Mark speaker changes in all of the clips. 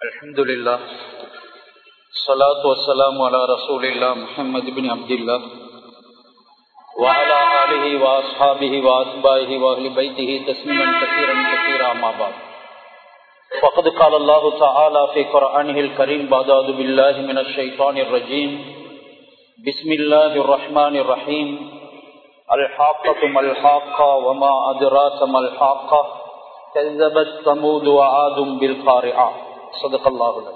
Speaker 1: الحمد لله الصلاة والسلام على رسول الله محمد بن عبد الله وعلى آله وأصحابه وأتباعه وأهل بيته تسليما كثيرا كثيرا ما بعد فقد قال الله تعالى في قرآنه الكريم بعد أعوذ بالله من الشيطان الرجيم بسم الله الرحمن الرحيم الحاقة ما الحاقة وما أدراك ما الحاقة كذبت ثمود وعاد بالقارعة صدق الله العظيم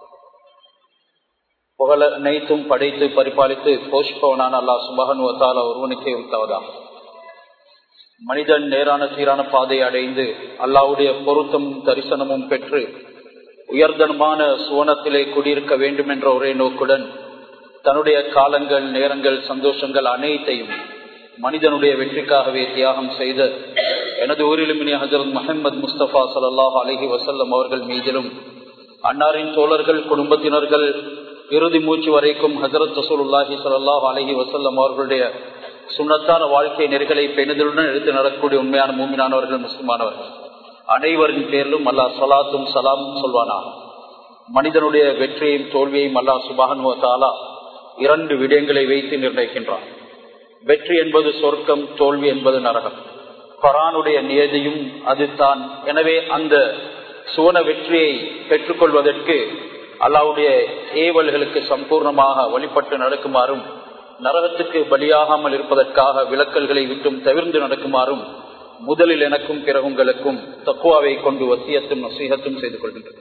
Speaker 1: புகழ அனைத்தும் படைத்து பரிபாலித்து போஷிப்பவனான அல்லா சுபகனுவத்தால் ஒருவனுக்கே உத்தவதா மனிதன் நேரான சீரான பாதை அடைந்து அல்லாவுடைய பொருத்தம் தரிசனமும் பெற்று உயர்தனமான சுவனத்திலே குடியிருக்க வேண்டும் என்ற ஒரே நோக்குடன் தன்னுடைய காலங்கள் நேரங்கள் சந்தோஷங்கள் அனைத்தையும் மனிதனுடைய வெற்றிக்காகவே தியாகம் செய்த எனது ஊரிலும் ஹசரத் முகமது முஸ்தபா சல்லாஹ் அலஹி வசல்லம் அவர்கள் மீதிலும் அன்னாரின் தோழர்கள் குடும்பத்தினர்கள் இறுதி மூச்சு வரைக்கும் ஹசரத் ரசூலுல்லாஹி சல்லாஹ் அலஹி வசல்லம் அவர்களுடைய சுண்ணத்தான வாழ்க்கை நெறிகளை பெண்களுடன் எடுத்து நடக்கக்கூடிய உண்மையான மூமினானவர்கள் முஸ்லிமானவர்கள் அனைவரின் பேரிலும் அல்லா சலாத்தும் சலாமும் சொல்வானா மனிதனுடைய வெற்றியையும் தோல்வியையும் அல்லா சுபானுவத்தாலா இரண்டு விடயங்களை வைத்து நிர்ணயிக்கின்றான் வெற்றி என்பது சொர்க்கம் தோல்வி என்பது நரகம் கொரானுடைய நியதியும் அதுதான் எனவே அந்த சுவன வெற்றியை பெற்றுக்கொள்வதற்கு அல்லாவுடைய ஏவல்களுக்கு சம்பூர்ணமாக வழிபட்டு நடக்குமாறும் நரகத்துக்கு பலியாகாமல் இருப்பதற்காக விளக்கல்களை விட்டும் தவிர்ந்து நடக்குமாறும் முதலில் எனக்கும் பிறகுங்களுக்கும் தக்குவாவை கொண்டு வசியத்தும் நசீகத்தும் செய்து கொள்கின்றன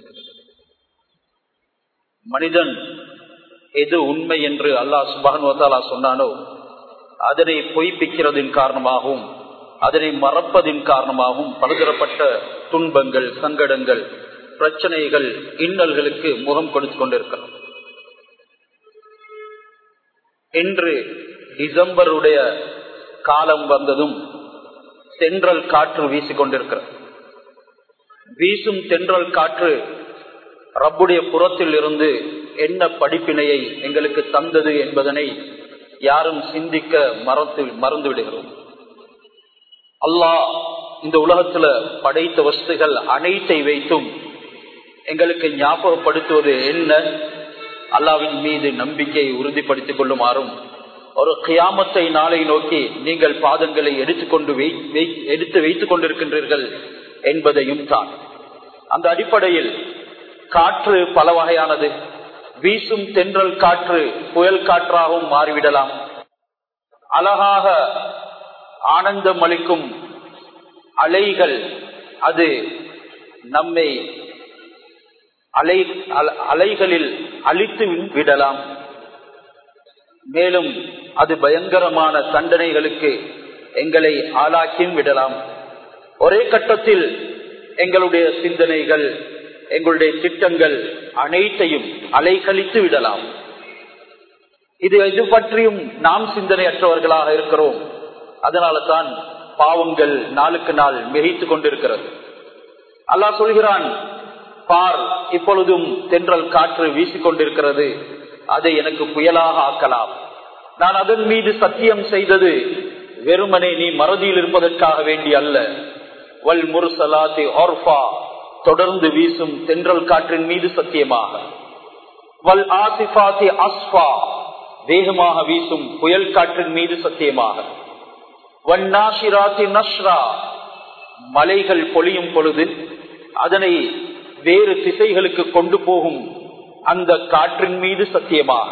Speaker 1: மனிதன் எது உண்மை என்று அல்லாஹ் சுபானுவத்தாலா சொன்னானோ அதனை பொய்ப்பிக்கிறதின் காரணமாகவும் அதனை மறப்பதின் காரணமாகவும் பலதரப்பட்ட துன்பங்கள் சங்கடங்கள் பிரச்சனைகள் இன்னல்களுக்கு முகம் கொடுத்து கொண்டிருக்கிறோம் இன்று டிசம்பருடைய காலம் வந்ததும் தென்றல் காற்று வீசிக்கொண்டிருக்கிறது வீசும் தென்றல் காற்று ரப்புடைய புறத்தில் இருந்து என்ன படிப்பினையை எங்களுக்கு தந்தது என்பதனை யாரும் சிந்திக்க மறந்து மறந்து விடுகிறோம் அல்லாஹ் இந்த உலகத்துல படைத்த வஸ்துகள் அனைத்தை வைத்தும் எங்களுக்கு ஞாபகப்படுத்துவது என்ன அல்லாவின் மீது நம்பிக்கையை உறுதிப்படுத்திக் கொள்ளுமாறும் ஒரு கியாமத்தை நாளை நோக்கி நீங்கள் பாதங்களை எடுத்துக்கொண்டு எடுத்து வைத்துக் கொண்டிருக்கின்றீர்கள் என்பதையும் தான் அந்த அடிப்படையில் காற்று பல வகையானது வீசும் தென்றல் காற்று புயல் காற்றாகவும் மாறிவிடலாம் அழகாக ஆனந்தம் அளிக்கும் அலைகள் அது நம்மை அலை அலைகளில் அழித்து விடலாம் மேலும் அது பயங்கரமான தண்டனைகளுக்கு எங்களை ஆளாக்கியும் விடலாம் ஒரே கட்டத்தில் எங்களுடைய சிந்தனைகள் எங்களுடைய திட்டங்கள் அனைத்தையும் அலைகழித்து விடலாம் இது எது பற்றியும் நாம் சிந்தனையற்றவர்களாக இருக்கிறோம் அதனால தான் பாவங்கள் நாளுக்கு நாள் மிகைத்துக் கொண்டிருக்கிறது அல்லாஹ் சொல்கிறான் பார் இப்பொழுதும் தென்றல் காற்று வீசிக்கொண்டிருக்கிறது அதை எனக்கு புயலாக ஆக்கலாம் நான் அதன் மீது சத்தியம் செய்தது வெறுமனே நீ மறதியில் இருப்பதற்காக வேண்டி அல்ல வல் முர்சலாத்தி ஆர்ஃபா தொடர்ந்து வீசும் தென்றல் காற்றின் மீது சத்தியமாக வல் ஆசிஃபாத்தி அஸ்ஃபா வேகமாக வீசும் புயல் காற்றின் மீது சத்தியமாக வன்னாஷிராத்தி நஷ்ரா மலைகள் பொழியும் பொழுது அதனை வேறு திசைகளுக்கு கொண்டு போகும் அந்த காற்றின் மீது சத்தியமாக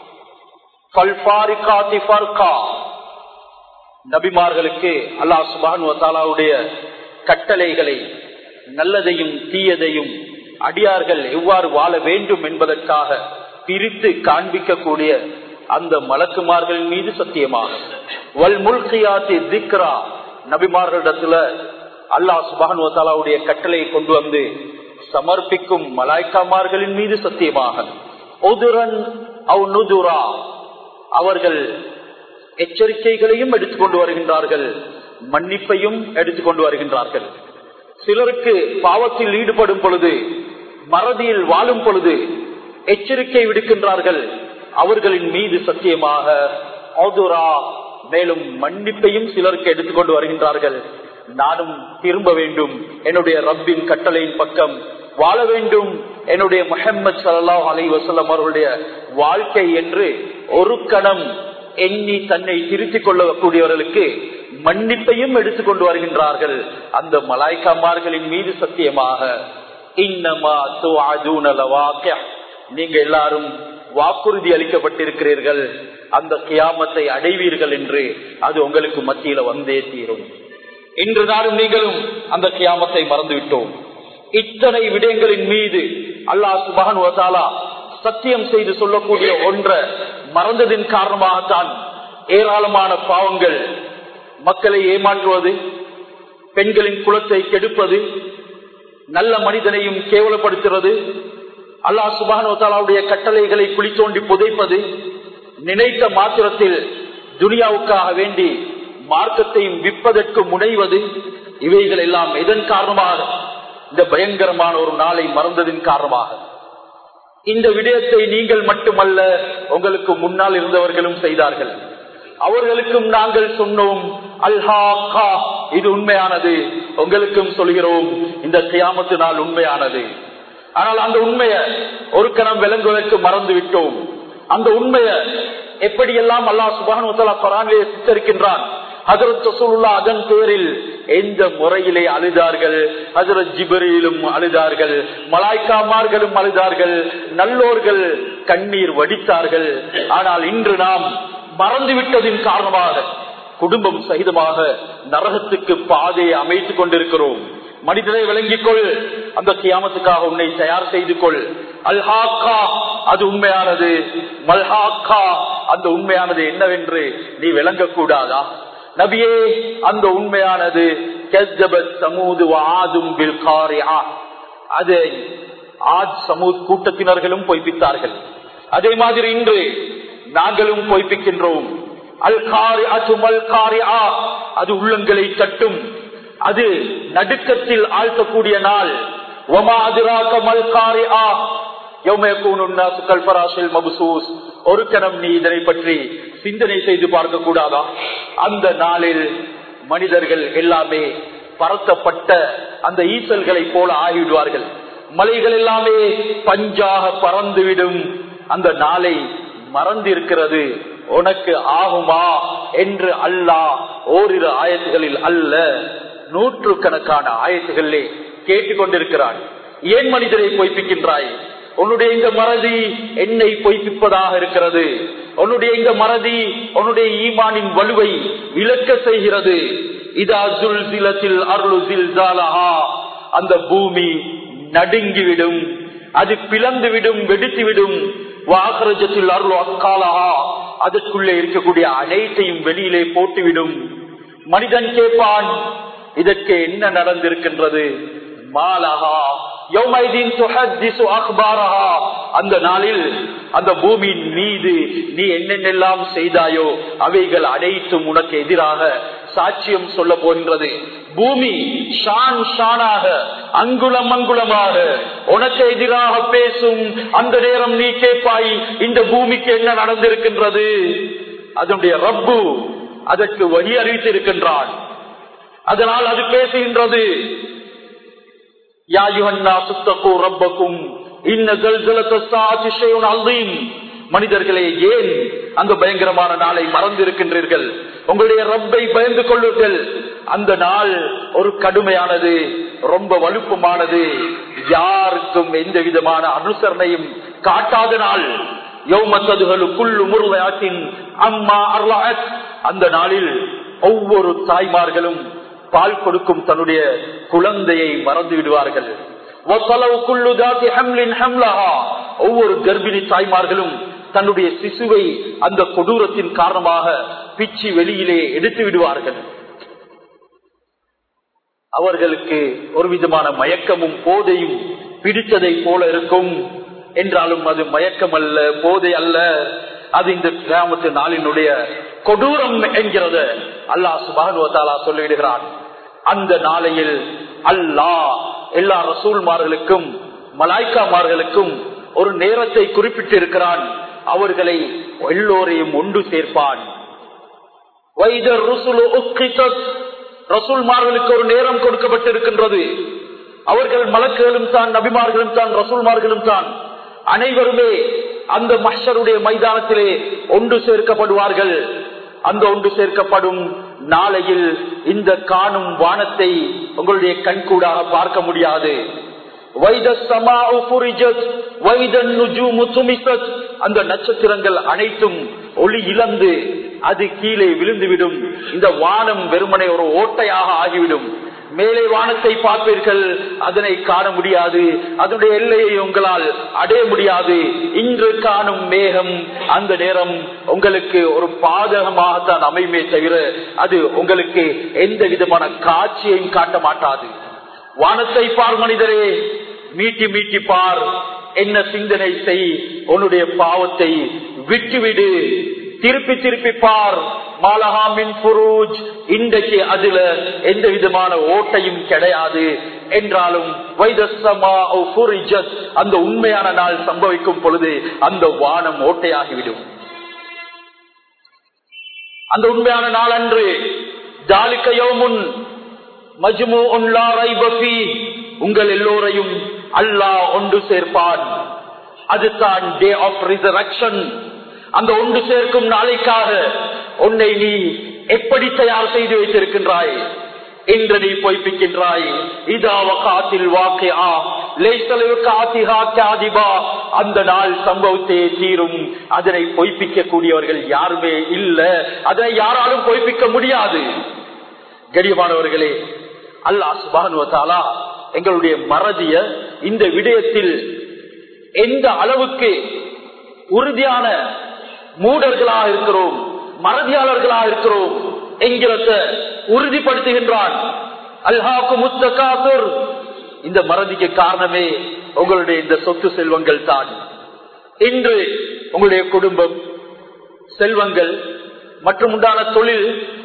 Speaker 1: நபிமார்களுக்கு அல்லாஹ் சுபான் வசாலாவுடைய கட்டளைகளை நல்லதையும் தீயதையும் அடியார்கள் எவ்வாறு வாழ வேண்டும் என்பதற்காக பிரித்து காண்பிக்கக்கூடிய அந்த மலக்குமார்களின் மீது சத்தியமாக வல் முல்கியாத்தி திக்ரா நபிமார்களிடத்துல அல்லாஹ் சுபான் வசாலாவுடைய கட்டளையை கொண்டு வந்து சமர்ப்பிக்கும் மலாய்க்காமார்களின் மீது சத்தியமாக அவர்கள் எச்சரிக்கைகளையும் எடுத்துக்கொண்டு வருகின்றார்கள் மன்னிப்பையும் எடுத்துக்கொண்டு வருகின்றார்கள் சிலருக்கு பாவத்தில் ஈடுபடும் பொழுது மறதியில் வாழும் பொழுது எச்சரிக்கை விடுக்கின்றார்கள் அவர்களின் மீது சத்தியமாக மேலும் மன்னிப்பையும் சிலருக்கு எடுத்துக்கொண்டு வருகின்றார்கள் நானும் திரும்ப வேண்டும் என்னுடைய ரப்பின் கட்டளையின் பக்கம் வாழ வேண்டும் என்னுடைய முஹம்மது சல்லாஹ் அலி வசல்லம் அவர்களுடைய வாழ்க்கை என்று ஒரு கணம் எண்ணி தன்னை திருத்திக் கொள்ளக்கூடியவர்களுக்கு மன்னிப்பையும் எடுத்துக்கொண்டு வருகின்றார்கள் அந்த மலாய்க்காமார்களின் மீது சத்தியமாக இன்னமா நீங்க எல்லாரும் வாக்குறுதி அளிக்கப்பட்டிருக்கிறீர்கள் அந்த கியாமத்தை அடைவீர்கள் என்று அது உங்களுக்கு மத்தியில வந்தே தீரும் இன்று நாளும் நீங்களும் அந்த கியாமத்தை மறந்துவிட்டோம் இத்தனை விடயங்களின் மீது அல்லாஹ் சுபகன் வசாலா சத்தியம் செய்து சொல்லக்கூடிய ஒன்ற மறந்ததின் காரணமாகத்தான் ஏராளமான பாவங்கள் மக்களை ஏமாற்றுவது பெண்களின் குலத்தை கெடுப்பது நல்ல மனிதனையும் கேவலப்படுத்துறது அல்லாஹ் சுபானுடைய கட்டளைகளை குழி தோண்டி புதைப்பது நினைத்த மாத்திரத்தில் துனியாவுக்காக வேண்டி மார்க்கத்தையும் விற்பதற்கு முனைவது இவைகள் எல்லாம் எதன் காரணமாக இந்த பயங்கரமான ஒரு நாளை மறந்ததின் காரணமாக இந்த விடயத்தை நீங்கள் மட்டுமல்ல உங்களுக்கு முன்னால் இருந்தவர்களும் செய்தார்கள் அவர்களுக்கும் நாங்கள் சொன்னோம் அல்ஹா கா இது உண்மையானது உங்களுக்கும் சொல்கிறோம் இந்த கியாமத்து நாள் உண்மையானது ஆனால் அந்த உண்மைய ஒரு கணம் விளங்குவதற்கு மறந்து விட்டோம் அந்த உண்மைய எப்படியெல்லாம் அல்லாஹ் சுபானுலா குரானிலே சித்தரிக்கின்றான் ஹசரத் ரசூலுல்லா அதன் பேரில் எந்த முறையிலே அழுதார்கள் ஹசரத் ஜிபரியிலும் அழுதார்கள் மலாய்க்காமார்களும் அழுதார்கள் நல்லோர்கள் கண்ணீர் வடித்தார்கள் ஆனால் இன்று நாம் மறந்துவிட்டதின் காரணமாக குடும்பம் சகிதமாக நரகத்துக்கு பாதையை அமைத்துக் கொண்டிருக்கிறோம் மனிதனை விளங்கிக் கொள் அந்த கியாமத்துக்காக உன்னை தயார் செய்து கொள் அல்ஹாக்கா அது உண்மையானது மல்ஹாக்கா அந்த உண்மையானது என்னவென்று நீ விளங்கக்கூடாதா நபியே அந்த உண்மையானது சமூது ஆதும் அதை ஆஜ் சமூத் கூட்டத்தினர்களும் பொய்ப்பித்தார்கள் அதே மாதிரி இன்று நாங்களும் பொய்ப்பிக்கின்றோம் அல் காரி அல் காரி அது உள்ளங்களை தட்டும் அது நடுக்கத்தில் ஆழ்த்தக்கூடிய நாள் ஒரு கணம் நீ இதனை பற்றி சிந்தனை செய்து பார்க்க கூடாதா அந்த நாளில் மனிதர்கள் எல்லாமே பரத்தப்பட்ட அந்த ஈசல்களை போல ஆகிவிடுவார்கள் மலைகள் எல்லாமே பஞ்சாக பறந்துவிடும் அந்த நாளை மறந்திருக்கிறது உனக்கு ஆகுமா என்று அல்லாஹ் ஓரிரு ஆயத்துகளில் அல்ல நூற்று கணக்கான ஆயத்துகளிலே கேட்டுக்கொண்டிருக்கிறான் ஏன் மனிதரை பொய்ப்பிக்கின்றாய் உன்னுடைய இந்த மறதி என்னை பொய்ப்பிப்பதாக இருக்கிறது உன்னுடைய இந்த மறதி உன்னுடைய ஈமானின் வலுவை இழக்க செய்கிறது இதா ஜுல் சிலத்தில் அருள் அந்த பூமி நடுங்கிவிடும் அது பிளந்துவிடும் வெடித்துவிடும் வாகரஜத்தில் அருள் அக்காலஹா அதற்குள்ளே இருக்கக்கூடிய அனைத்தையும் வெளியிலே போட்டுவிடும் மனிதன் கேட்பான் இதற்கு என்ன நடந்திருக்கின்றது மாலஹா அந்த நாளில் அந்த பூமியின் மீது நீ என்னென்னெல்லாம் செய்தாயோ அவைகள் அனைத்தும் உனக்கு எதிராக சாட்சியம் சொல்ல போகின்றது பூமி ஷான் ஷானாக அங்குலம் அங்குலமாக உனக்கு எதிராக பேசும் அந்த நேரம் நீ கேட்பாய் இந்த பூமிக்கு என்ன நடந்திருக்கின்றது அதனுடைய ரப்பு அதற்கு வழி அறிவித்திருக்கின்றான் அதனால் அது பேசுகின்றது மனிதர்களே ஏன் அந்த பயங்கரமான நாளை மறந்திருக்கின்றீர்கள் உங்களுடைய ரப்பை பயந்து கொள்ளுங்கள் அந்த நாள் ஒரு கடுமையானது ரொம்ப வலுப்பமானது யாருக்கும் எந்த விதமான அனுசரணையும் காட்டாத நாள் அம்மா அந்த நாளில் ஒவ்வொரு தாய்மார்களும் பால் கொடுக்கும் தன்னுடைய குழந்தையை மறந்து விடுவார்கள் ஒவ்வொரு கர்ப்பிணி தாய்மார்களும் தன்னுடைய சிசுவை அந்த கொடூரத்தின் காரணமாக பிச்சு வெளியிலே எடுத்து விடுவார்கள் அவர்களுக்கு ஒரு விதமான மயக்கமும் போதையும் பிடித்ததை போல இருக்கும் என்றாலும் அது மயக்கம் அல்ல போதை அல்ல அது இந்த கிராமத்து நாளினுடைய கொடூரம் என்கிறது அல்லாஹ் சுபானுவத்தாலா சொல்லிவிடுகிறான் அந்த நாளையில் அல்லாஹ் எல்லா ரசூல்மார்களுக்கும் மலாய்க்காமார்களுக்கும் ஒரு நேரத்தை குறிப்பிட்டு இருக்கிறான் அவர்களை எல்லோரையும் ஒன்று சேர்ப்பான் ரசூல்மார்களுக்கு ஒரு நேரம் கொடுக்கப்பட்டிருக்கின்றது அவர்கள் மலக்குகளும் தான் நபிமார்களும் தான் ரசூல்மார்களும் தான் அனைவருமே அந்த மஷருடைய மைதானத்திலே ஒன்று சேர்க்கப்படுவார்கள் அந்த ஒன்று சேர்க்கப்படும் நாளையில் இந்த காணும் வானத்தை உங்களுடைய கண்கூடாக பார்க்க முடியாது அந்த நட்சத்திரங்கள் அனைத்தும் ஒளி இழந்து அது கீழே விழுந்துவிடும் இந்த வானம் வெறுமனை ஒரு ஓட்டையாக ஆகிவிடும் மேலே வானத்தை பார்ப்பீர்கள் அதனை காண முடியாது அதனுடைய எல்லையை உங்களால் அடைய முடியாது இன்று காணும் மேகம் அந்த நேரம் உங்களுக்கு ஒரு பாதகமாகத்தான் அமைமே தவிர அது உங்களுக்கு எந்த விதமான காட்சியையும் காட்ட மாட்டாது வானத்தை பார் மனிதரே மீட்டி மீட்டி பார் என்ன சிந்தனை செய் உன்னுடைய பாவத்தை விட்டுவிடு திருப்பி திருப்பி பார் மாலஹாமின் புரூஜ் இன்றைக்கு அதுல எந்த விதமான ஓட்டையும் கிடையாது என்றாலும் அந்த உண்மையான நாள் சம்பவிக்கும் பொழுது அந்த வானம் ஓட்டையாகிவிடும் அந்த உண்மையான நாள் அன்று ஜாலிக்கையோமுன் மஜ்மு உங்கள் எல்லோரையும் அல்லாஹ் ஒன்று சேர்ப்பான் அதுதான் டே ஆஃப் ரிசரக்ஷன் அந்த ஒன்று சேர்க்கும் நாளைக்காக உன்னை நீ எப்படி தயார் செய்து வைத்திருக்கின்றாய் என்று நீ பொய்ப்பிக்கின்றாய் இதாவ காத்தில் வாக்கியா அந்த நாள் சம்பவத்தே தீரும் அதனை பொய்ப்பிக்க கூடியவர்கள் யாருமே இல்ல அதனை யாராலும் பொய்ப்பிக்க முடியாது கடியமானவர்களே அல்லா சுபானுவத்தாலா எங்களுடைய மறதிய இந்த விடயத்தில் எந்த அளவுக்கு உறுதியான மூடர்களாக இருக்கிறோம் மறதியாளர்களாக இருக்கிறோம் என்கிறத உறுதிப்படுத்துகின்றான் அல்ஹாக்கு முத்தகாசுர் இந்த மறதிக்கு காரணமே உங்களுடைய இந்த சொத்து செல்வங்கள் தான் இன்று உங்களுடைய குடும்பம் செல்வங்கள் மற்றும் உண்டான தொழில்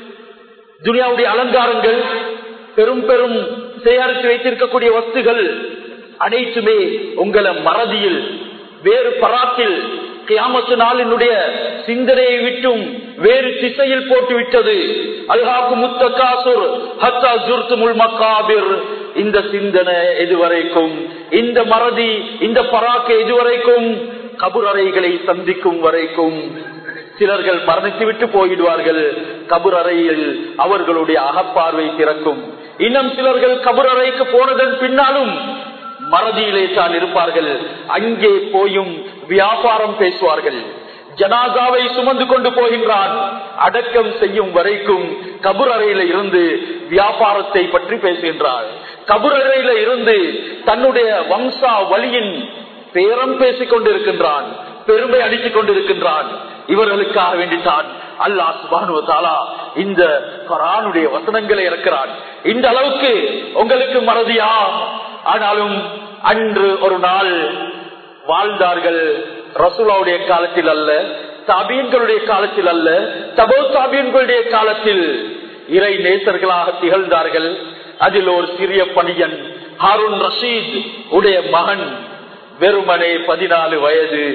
Speaker 1: துனியாவுடைய அலங்காரங்கள் பெரும் பெரும் சேகரித்து வைத்திருக்கக்கூடிய வஸ்துகள் அனைத்துமே உங்களை மறதியில் வேறு பராத்தில் கியாமத்து நாளினுடைய சிந்தனையை விட்டும் வேறு திசையில் போட்டு விட்டது அல்ஹாக்கு முத்த காசுர் ஹத்தா ஜுர்த்து முல் மக்காபிர் இந்த சிந்தனை எதுவரைக்கும் இந்த மறதி இந்த பராக்கு எதுவரைக்கும் கபுரறைகளை சந்திக்கும் வரைக்கும் சிலர்கள் மரணித்து விட்டு போயிடுவார்கள் கபுரறையில் அவர்களுடைய அகப்பார்வை திறக்கும் இன்னும் சிலர்கள் கபுரறைக்கு போனதன் பின்னாலும் மறதியிலே தான் இருப்பார்கள் அங்கே போயும் வியாபாரம் பேசுவார்கள் ஜனாதாவை சுமந்து கொண்டு போகின்றான் அடக்கம் செய்யும் வரைக்கும் கபுரறையில இருந்து வியாபாரத்தை பற்றி பேசுகின்றார் கபுரறையில இருந்து தன்னுடைய வம்சா வழியின் பேரம் பேசிக் கொண்டிருக்கின்றான் பெருமை அடித்துக் கொண்டிருக்கின்றான் இவர்களுக்காக வேண்டித்தான் அல்லா சுபானுவத்தாலா இந்த கரானுடைய வசனங்களை இறக்கிறான் இந்த அளவுக்கு உங்களுக்கு மறதியா ஆனாலும் அன்று ஒரு நாள் வாழ்ந்தார்கள் ரசூலாவுடைய காலத்தில் அல்ல தாபியன்களுடைய காலத்தில் அல்ல தபோ தாபியன்களுடைய காலத்தில் இறை நேசர்களாக திகழ்ந்தார்கள் அதில் ஒரு சிறிய பணியன் ஹாரூன் ரஷீத் உடைய மகன் வெறுமனே பதினாலு வயது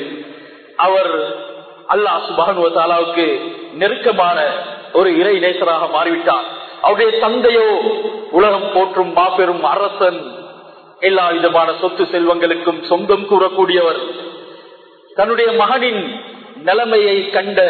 Speaker 1: அவர் அல்லாஹ் சுபானுவத்தாலாவுக்கு நெருக்கமான ஒரு இறை நேசராக மாறிவிட்டார் அவருடைய தந்தையோ உலகம் போற்றும் மாபெரும் அரசன் எல்லா விதமான சொத்து செல்வங்களுக்கும் சொந்தம் கூறக்கூடியவர் தன்னுடைய மகனின் நிலைமையை கண்ட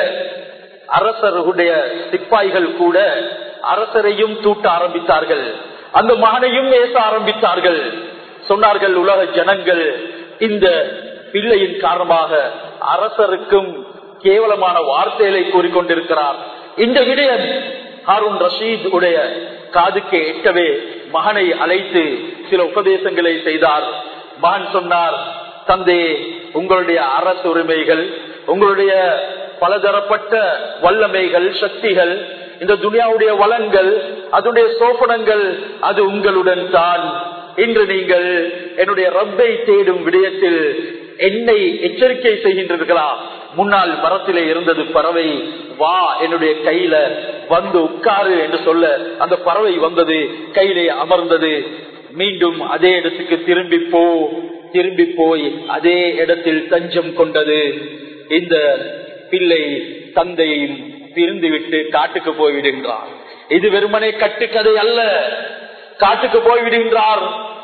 Speaker 1: அரசருடைய சிப்பாய்கள் கூட அரசரையும் தூட்ட ஆரம்பித்தார்கள் அந்த மகனையும் ஏச ஆரம்பித்தார்கள் சொன்னார்கள் உலக ஜனங்கள் இந்த பிள்ளையின் காரணமாக அரசருக்கும் கேவலமான வார்த்தைகளை கூறிக்கொண்டிருக்கிறார் இந்த விடயம் ஹாரூன் ரஷீத் உடைய காதுக்கு எட்டவே மகனை அழைத்து சில உபதேசங்களை செய்தார் மகன் சொன்னார் தந்தை உங்களுடைய அரசு உரிமைகள் உங்களுடைய பலதரப்பட்ட வல்லமைகள் சக்திகள் இந்த துனியாவுடைய வளங்கள் அதனுடைய சோபனங்கள் அது உங்களுடன் தான் இன்று நீங்கள் என்னுடைய ரப்பை தேடும் விடயத்தில் என்னை எச்சரிக்கை செய்கின்றீர்களா முன்னால் மரத்திலே இருந்தது பறவை வா என்னுடைய கையில வந்து உட்காரு என்று சொல்ல அந்த பறவை வந்தது கையிலே அமர்ந்தது மீண்டும் அதே இடத்துக்கு திரும்பி போ திரும்பி போய் அதே இடத்தில் தஞ்சம் கொண்டது இந்த பிள்ளை தந்தையையும் பிரிந்துவிட்டு காட்டுக்கு போய்விடுகின்றார் இது வெறுமனே கட்டுக்கதை அல்ல காட்டுக்கு போய்விடுகின்றார்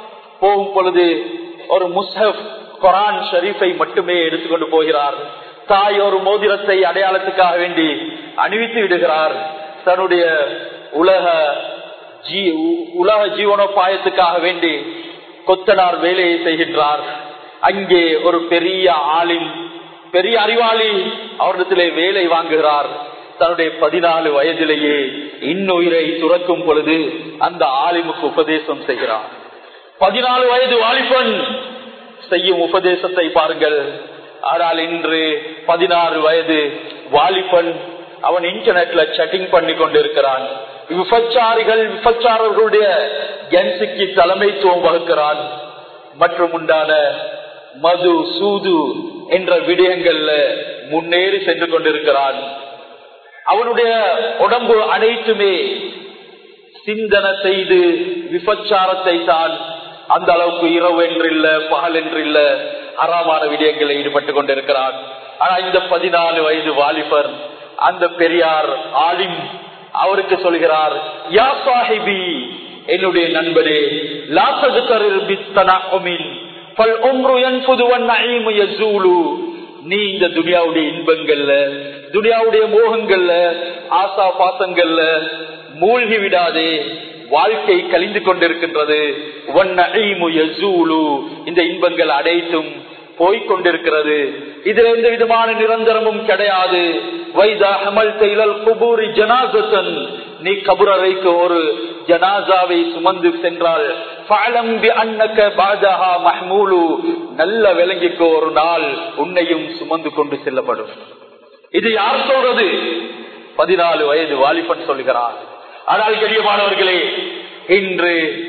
Speaker 1: போகும் பொழுது ஒரு முஸ்ஹப் குரான் ஷரீஃபை மட்டுமே எடுத்துக்கொண்டு போகிறார் தாய் ஒரு மோதிரத்தை அடையாளத்துக்காக வேண்டி அணிவித்து விடுகிறார் தன்னுடைய உலக ஜீ உலக ஜீவனோபாயத்துக்காக வேண்டி கொத்தனார் வேலையை செய்கின்றார் அங்கே ஒரு பெரிய ஆளின் பெரிய அறிவாளி அவரிடத்திலே வேலை வாங்குகிறார் தன்னுடைய பதினாலு வயதிலேயே இன்னுயிரை துறக்கும் பொழுது அந்த ஆலிமுக்கு உபதேசம் செய்கிறார் பதினாலு வயது வாலிபன் செய்யும் உபதேசத்தை பாருங்கள் ஆனால் இன்று பதினாறு வயது வாலிபன் அவன் இன்டர்நெட்ல செட்டிங் பண்ணி கொண்டிருக்கிறான் விபச்சாரிகள் விபச்சாரர்களுடைய கென்சுக்கு தலைமைத்துவம் வகுக்கிறான் மற்றும் உண்டான மது சூது என்ற விடயங்கள்ல முன்னேறி சென்று கொண்டிருக்கிறான் அவனுடைய உடம்பு அனைத்துமே சிந்தனை செய்து விபச்சாரத்தை தான் அந்த அளவுக்கு இரவு என்றில்ல பகல் என்றில்ல அறாமான விடயங்களில் ஈடுபட்டு கொண்டிருக்கிறான் ஆனா இந்த பதினாலு வயது வாலிபர் அந்த பெரியார் ஆலிம் அவருக்கு சொல்கிறார் யா சாஹிபி என்னுடைய நண்பரே லாசது நீ இந்த துனியாவுடைய இன்பங்கள்ல துனியாவுடைய மோகங்கள்ல ஆசா பாசங்கள்ல மூழ்கி விடாதே வாழ்க்கை கழிந்து கொண்டிருக்கின்றது இந்த இன்பங்கள் அடைத்தும் போய்கொண்டிருக்கிறது இதுல எந்த விதமான நிரந்தரமும் கிடையாது நீ கபுரறைக்கு ஒரு ஜனாசாவை சுமந்து சென்றால் நல்ல விலங்கிக்கு ஒரு நாள் உன்னையும் சுமந்து கொண்டு செல்லப்படும் இது யார் சொல்றது பதினாலு வயது வாலிபன் சொல்கிறார் ஆனால் கரியமானவர்களே இன்று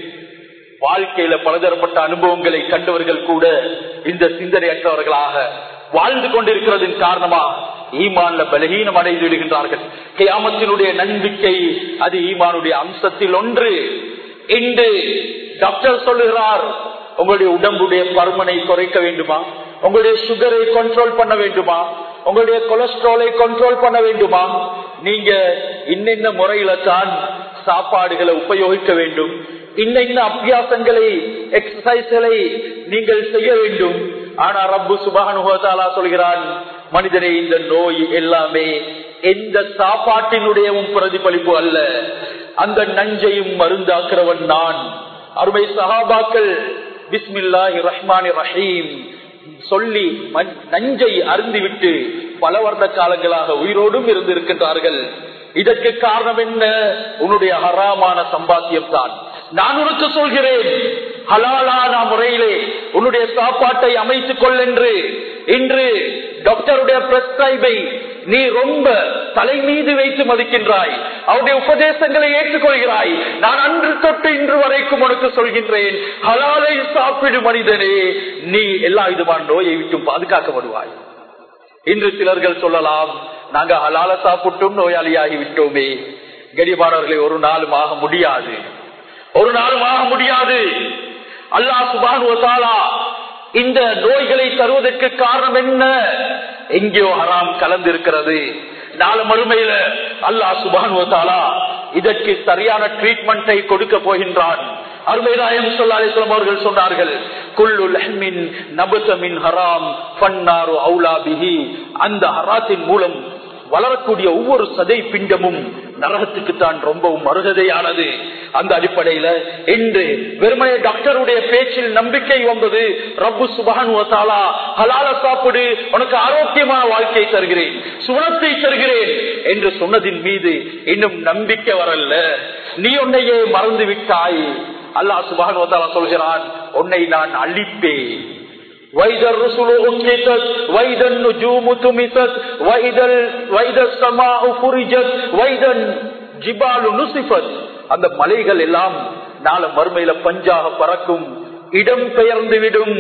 Speaker 1: வாழ்க்கையில பலதரப்பட்ட அனுபவங்களை கண்டவர்கள் கூட இந்த சிந்தனையற்றவர்களாக வாழ்ந்து கொண்டிருக்கிறதின் காரணமா ஈமான்ல பலகீனம் அடைந்து விடுகின்றார்கள் கியாமத்தினுடைய நம்பிக்கை அது ஈமானுடைய அம்சத்தில் ஒன்று இன்று டாக்டர் சொல்லுகிறார் உங்களுடைய உடம்புடைய பருமனை குறைக்க வேண்டுமா உங்களுடைய சுகரை கண்ட்ரோல் பண்ண வேண்டுமா உங்களுடைய கொலஸ்ட்ராலை கண்ட்ரோல் பண்ண வேண்டுமா நீங்க இன்னென்ன முறையில தான் சாப்பாடுகளை உபயோகிக்க வேண்டும் இன்ன இன்ன அபியாசங்களை எக்ஸசைஸ்களை நீங்கள் செய்ய வேண்டும் ஆனா ரப்பு சுபானுகத்தாலா சொல்கிறான் மனிதனை இந்த நோய் எல்லாமே எந்த சாப்பாட்டினுடையவும் பிரதிபலிப்பு அல்ல அந்த நஞ்சையும் மருந்தாக்குறவன் நான் அருமை சஹாபாக்கள் பிஸ்மில்லாஹி ரஹ்மானி ரஹீம் சொல்லி நஞ்சை அருந்திவிட்டு பல வருட காலங்களாக உயிரோடும் இருந்திருக்கின்றார்கள் இதற்கு காரணம் என்ன உன்னுடைய ஹராமான சம்பாத்தியம் தான் நான் உனக்கு சொல்கிறேன் ஹலாலான முறையிலே உன்னுடைய சாப்பாட்டை அமைத்துக் கொள் என்று இன்று டாக்டருடைய பிரஸ்கிரைபை நீ ரொம்ப தலை மீது வைத்து மதிக்கின்றாய் அவருடைய உபதேசங்களை ஏற்றுக்கொள்கிறாய் நான் அன்று தொட்டு இன்று வரைக்கும் உனக்கு சொல்கின்றேன் ஹலாலை சாப்பிடு மனிதனே நீ எல்லா விதமான நோயை விட்டும் பாதுகாக்கப்படுவாய் இன்று சிலர்கள் சொல்லலாம் நாங்க ஹலால சாப்பிட்டும் நோயாளியாகி விட்டோமே கடிபாடவர்களை ஒரு நாளும் ஆக முடியாது ஒரு நாளும் ஆக முடியாது அல்லா சுபானுவத்தாலா இந்த நோய்களை தருவதற்கு காரணம் என்ன எங்கேயோ ஹராம் கலந்திருக்கிறது நாலு மறுமையில அல்லா சுபானுவத்தாலா இதற்கு சரியான ட்ரீட்மெண்டை கொடுக்க போகின்றான் அருமைதாயம் சொல்லாசலம் அவர்கள் சொன்னார்கள் குல்லுல் நபுசமின் ஹராம் பன்னாரு அவுலாபிஹி அந்த ஹராத்தின் மூலம் வளரக்கூடிய ஒவ்வொரு சதை பிண்டமும் நரகத்துக்கு தான் ரொம்பவும் அருகதையானது அந்த அடிப்படையில இன்று வெறுமனே டாக்டருடைய பேச்சில் நம்பிக்கை வந்தது ரப்பு சுபான் ஹலால சாப்பிடு உனக்கு ஆரோக்கியமான வாழ்க்கை தருகிறேன் சுவனத்தை தருகிறேன் என்று சொன்னதின் மீது இன்னும் நம்பிக்கை வரல நீ உன்னையே மறந்து விட்டாய் அல்லாஹ் சுபான் சொல்கிறான் உன்னை நான் அழிப்பேன் وإذا الرسل أنكتت وإذا النجوم تمست وإذا, وإذا السماء فرجت وإذا الجبال نصفت அந்த மலைகள் எல்லாம் நாள மறுமையில பஞ்சாக பறக்கும் இடம் பெயர்ந்து விடும்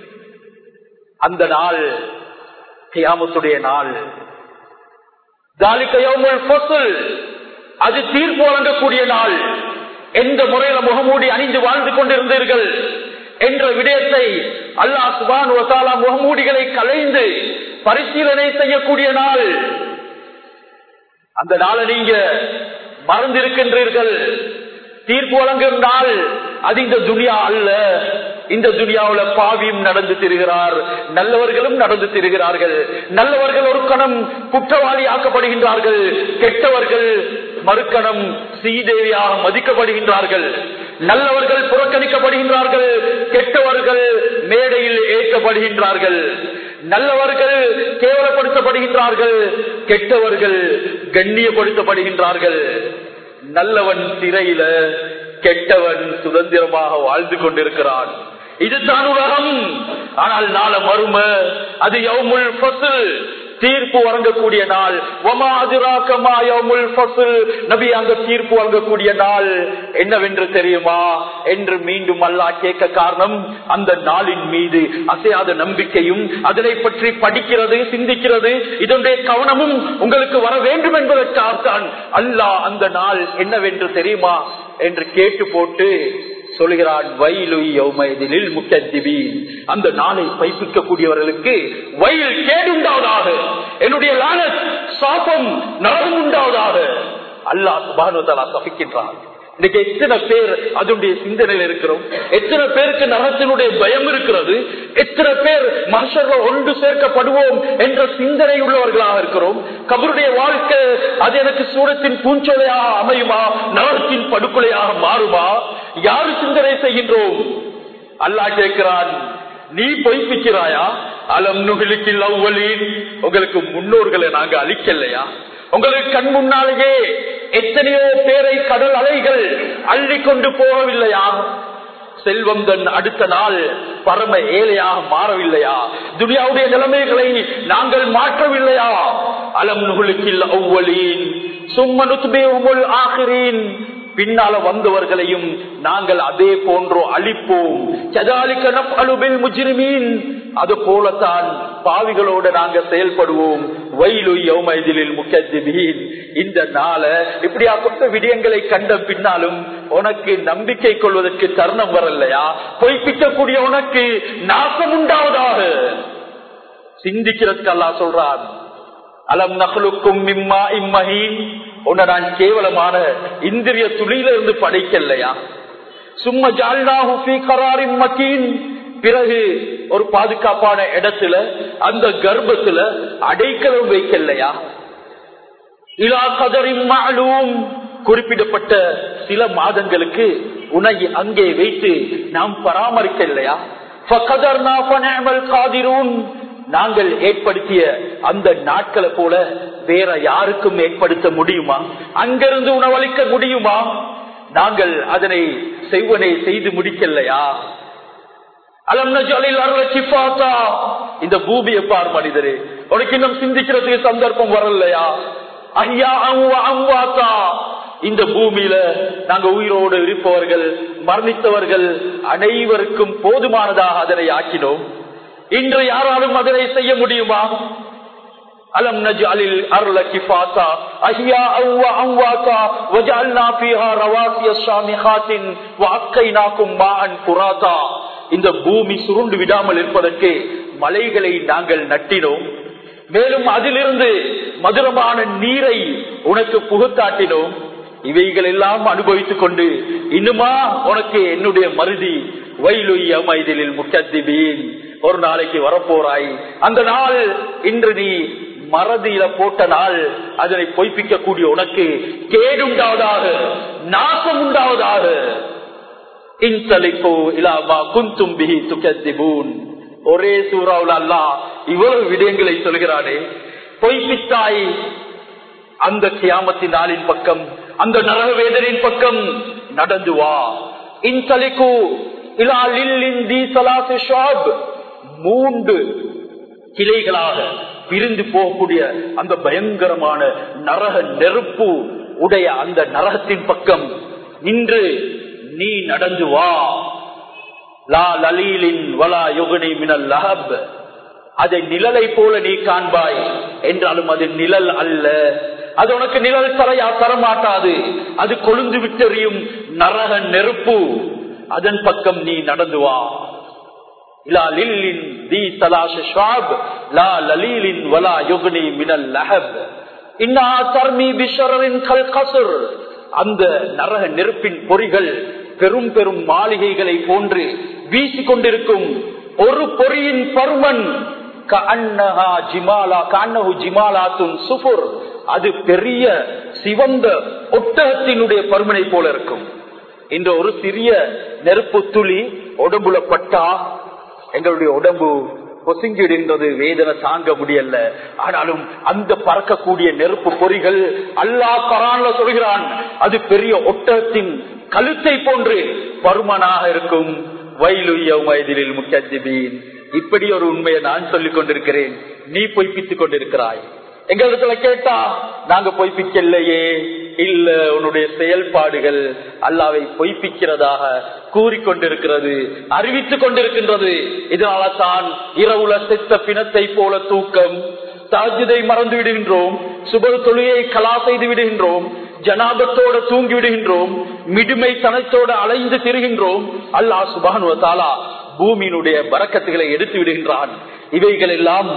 Speaker 1: அந்த நாள் கியாமத்துடைய நாள் அது தீர்ப்பு வழங்கக்கூடிய நாள் எந்த முறையில முகமூடி அணிந்து வாழ்ந்து கொண்டிருந்தீர்கள் என்ற விடயத்தை அல்லாஹ் சுபான் வசாலா முகமூடிகளை கலைந்து பரிசீலனை செய்யக்கூடிய நாள் அந்த நாளை நீங்க மறந்திருக்கின்றீர்கள் தீர்ப்பு வழங்கும் நாள் அது இந்த துனியா அல்ல இந்த துனியாவுல பாவியும் நடந்து திரிகிறார் நல்லவர்களும் நடந்து திரிகிறார்கள் நல்லவர்கள் ஒரு கணம் குற்றவாளி ஆக்கப்படுகின்றார்கள் கெட்டவர்கள் மறுக்கணம் ஸ்ரீதேவியாக மதிக்கப்படுகின்றார்கள் நல்லவர்கள் புறக்கணிக்கப்படுகின்றார்கள் கெட்டவர்கள் மேடையில் ஏற்கப்படுகின்றார்கள் நல்லவர்கள் கேவலப்படுத்தப்படுகின்றார்கள் கெட்டவர்கள் கண்ணியப்படுத்தப்படுகின்றார்கள் நல்லவன் சிறையில கெட்டவன் சுதந்திரமாக வாழ்ந்து கொண்டிருக்கிறான் இதுதான் உலகம் ஆனால் நாள மறும அது யவுமுல் ஃபஸ்ல் தீர்ப்பு வழங்கக்கூடிய நாள் நபி அங்க தீர்ப்பு வழங்கக்கூடிய நாள் என்னவென்று தெரியுமா என்று மீண்டும் அல்லா கேட்க காரணம் அந்த நாளின் மீது அசையாத நம்பிக்கையும் அதனை பற்றி படிக்கிறது சிந்திக்கிறது இதனுடைய கவனமும் உங்களுக்கு வர வேண்டும் என்பதற்காகத்தான் அல்லாஹ் அந்த நாள் என்னவென்று தெரியுமா என்று கேட்டு போட்டு சொல்கிறான் வயலுயில் முக்கியத்திபீன் அந்த நாளை பைப்பிக்கக்கூடியவர்களுக்கு வயல் கேடு உண்டாவதாக என்னுடைய லானத் சாபம் நரகம் உண்டாவதாக அல்லாஹ் சுபானுதலா சபிக்கின்றான் இன்னைக்கு எத்தனை பேர் அதனுடைய சிந்தனையில் இருக்கிறோம் எத்தனை பேருக்கு நரகத்தினுடைய பயம் இருக்கிறது எத்தனை பேர் மனுஷர்ல ஒன்று சேர்க்கப்படுவோம் என்ற சிந்தனை உள்ளவர்களாக இருக்கிறோம் கபருடைய வாழ்க்கை அது எனக்கு சூரத்தின் பூஞ்சொலையாக அமையுமா நரகத்தின் படுகொலையாக மாறுமா யாரு சிந்தனை செய்கின்றோம் அல்லாஹ் கேட்கிறான் நீ பொய்ப்பிக்கிறாயா அலம் நுகிலுக்கில் அவ்வளின் உங்களுக்கு முன்னோர்களை நாங்க அழிக்கலையா உங்களுக்கு கண் முன்னாலேயே எத்தனையோ பேரை கடல் அலைகள் அள்ளி கொண்டு போகவில்லையா செல்வம் தன் அடுத்த நாள் பரம ஏழையாக மாறவில்லையா துனியாவுடைய நிலைமைகளை நாங்கள் மாற்றவில்லையா அலம் நுகுலுக்கில் அவ்வளின் சும்மனுத்துபே உமுல் ஆகிறேன் பின்னால வந்தவர்களையும் நாங்கள் அதே போன்றோ அழிப்போம் முஜிரிமீன் அது போலத்தான் பாவிகளோடு நாங்க செயல்படுவோம் வயலு யௌமைதிலில் முக்கியத்திபீன் இந்த நாள இப்படியா கொண்ட விடயங்களை கண்ட பின்னாலும் உனக்கு நம்பிக்கை கொள்வதற்கு தருணம் வரலையா பொய்ப்பிக்கக்கூடிய உனக்கு நாசம் உண்டாவதாக சிந்திக்கிறதுக்கு அல்லா சொல்றான் அலம் நகலுக்கும் மிம்மா இம்மஹீன் உன்னை நான் கேவலமான இந்திரிய துளியில இருந்து படைக்கலையா சும்மா ஜால்னாஹி கராரின் மக்கீன் பிறகு ஒரு பாதுகாப்பான இடத்துல அந்த கர்ப்பத்துல அடைக்கலம் வைக்கலையா இலா கதரின் மாலும் குறிப்பிடப்பட்ட சில மாதங்களுக்கு உன்னை அங்கே வைத்து நாம் பராமரிக்க இல்லையா நாங்கள் ஏற்படுத்திய அந்த நாட்களை போல வேற யாருக்கும் ஏற்படுத்த முடியுமா அங்கிருந்து உணவளிக்க முடியுமா நாங்கள் அதனை செய்வனை செய்து முடிக்கலையா இந்த பூமியை பார் மனிதரே உனக்கு இன்னும் சிந்திக்கிறதுக்கு சந்தர்ப்பம் வரலையா ஐயா அம்வாத்தா இந்த பூமியில நாங்க உயிரோடு இருப்பவர்கள் மரணித்தவர்கள் அனைவருக்கும் போதுமானதாக அதனை ஆக்கினோம் இன்று யாராலும் அதனை செய்ய முடியுமா அலம் நஜ்அலில் அர்ல கிஃபாதா அஹ்யா அவ அம்வாதா வஜஅல்னா ஃபீஹா ரவாசிய ஷாமிஹாத்தின் வஅக்கைனாக்கும் மாஅன் குராதா இந்த பூமி சுருண்டு விடாமல் இருப்பதற்கு மலைகளை நாங்கள் நட்டினோம் மேலும் அதிலிருந்து மதுரமான நீரை உனக்கு புகுத்தாட்டினோம் இவைகள் எல்லாம் அனுபவித்துக் கொண்டு இன்னுமா உனக்கு என்னுடைய மருதி வயலுய மைதிலில் முக்கத்திபீன் ஒரு நாளைக்கு வரப்போறாய் அந்த நாள் இன்று நீ மறதியில போட்ட நாள் அதனை பொய்ப்பிக்க கூடிய உனக்கு கேடுண்டாவதாக நாசம் உண்டாவதாக இன்சலிப்போ இலாமா குந்தும் பிஹி துக்கத்திபூன் ஒரே சூறாவில் அல்லா இவ்வளவு விடயங்களை சொல்கிறானே பொய்ப்பித்தாய் அந்த கியாமத்தின் நாளின் பக்கம் அந்த நரக வேதனின் பக்கம் நடந்து வா இன்சலிக்கு இலா லில்லின் தி சலாசி ஷாப் மூன்று கிளைகளாக பிரிந்து போகக்கூடிய அந்த பயங்கரமான நரக நெருப்பு உடைய அந்த நரகத்தின் பக்கம் நின்று நீ நடந்து வா லா லலீலின் வலா யுகனி மினல் லஹப் அதை நிழலை போல நீ காண்பாய் என்றாலும் அது நிழல் அல்ல அது உனக்கு நிழல் தரையா தரமாட்டாது அது கொழுந்து விட்டெறியும் நரக நெருப்பு அதன் பக்கம் நீ நடந்து வா இலா லில்லின் தி தலாஷ ஷாப் லா லலீலின் வலா யுகனி மினல் லஹப் இன்னா தர்மி பிஷரின் கல் கசுர் அந்த நரக நெருப்பின் பொறிகள் பெரும் பெரும் மாளிகைகளை போன்று வீசிக் கொண்டிருக்கும் ஒரு பொறியின் பருமன் கஅன்னஹா ஜிமாலா கஅன்னஹு ஜிமாலாத்துன் சுஃபுர் அது பெரிய சிவந்த ஒட்டகத்தினுடைய பருமனை போல இருக்கும் இந்த ஒரு சிறிய நெருப்பு துளி உடம்புல பட்டா எங்களுடைய உடம்பு பொசுங்கிடுகின்றது வேதனை தாங்க முடியல ஆனாலும் அந்த பறக்கக்கூடிய நெருப்பு பொறிகள் அல்லாஹ் கரான்ல சொல்கிறான் அது பெரிய ஒட்டகத்தின் கழுத்தை போன்று பருமனாக இருக்கும் வயலுயதிலில் முக்கியத்திபீன் இப்படி ஒரு உண்மையை நான் சொல்லிக் கொண்டிருக்கிறேன் நீ பொய்ப்பித்துக் கொண்டிருக்கிறாய் எங்களிடத்துல கேட்டா நாங்க பொய்ப்பிக்கலையே இல்ல உன்னுடைய செயல்பாடுகள் அல்லாவை பொய்ப்பிக்கிறதாக கூறிக்கொண்டிருக்கிறது அறிவித்துக் கொண்டிருக்கின்றது இதனால தான் இரவுல செத்த பிணத்தை போல தூக்கம் தாஜுதை மறந்து விடுகின்றோம் சுப தொழிலை கலா செய்து விடுகின்றோம் ஜனாபத்தோட தூங்கி விடுகின்றோம் மிடுமை தனத்தோட அலைந்து திரிகின்றோம் அல்லாஹ் சுபானு தாலா பூமியினுடைய பறக்கத்துகளை எடுத்து விடுகின்றான் இவைகள் எல்லாம்